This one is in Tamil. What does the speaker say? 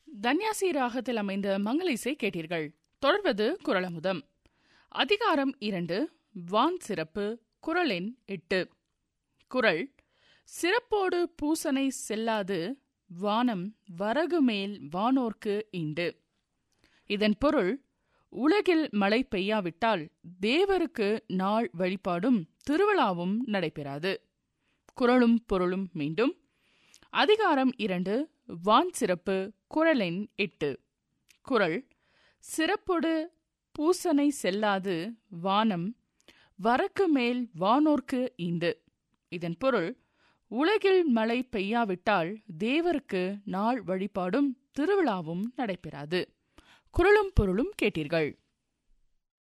தன்யாசி ராகத்தில் அமைந்த மங்கள இசை கேட்டீர்கள் தொடர்வது குரலமுதம் அதிகாரம் இரண்டு வான் சிறப்பு குரலின் எட்டு குரல் சிறப்போடு பூசனை செல்லாது வானம் வரகு மேல் வானோர்க்கு ஈண்டு இதன் பொருள் உலகில் மழை பெய்யாவிட்டால் தேவருக்கு நாள் வழிபாடும் திருவிழாவும் நடைபெறாது குரலும் பொருளும் மீண்டும் அதிகாரம் இரண்டு வான் சிறப்பு குரலின் எட்டு குரல் சிறப்பொடு பூசனை செல்லாது வானம் வரக்கு மேல் வானோர்க்கு ஈண்டு இதன் பொருள் உலகில் மழை பெய்யாவிட்டால் தேவருக்கு நாள் வழிபாடும் திருவிழாவும் நடைபெறாது குரலும் பொருளும் கேட்டீர்கள்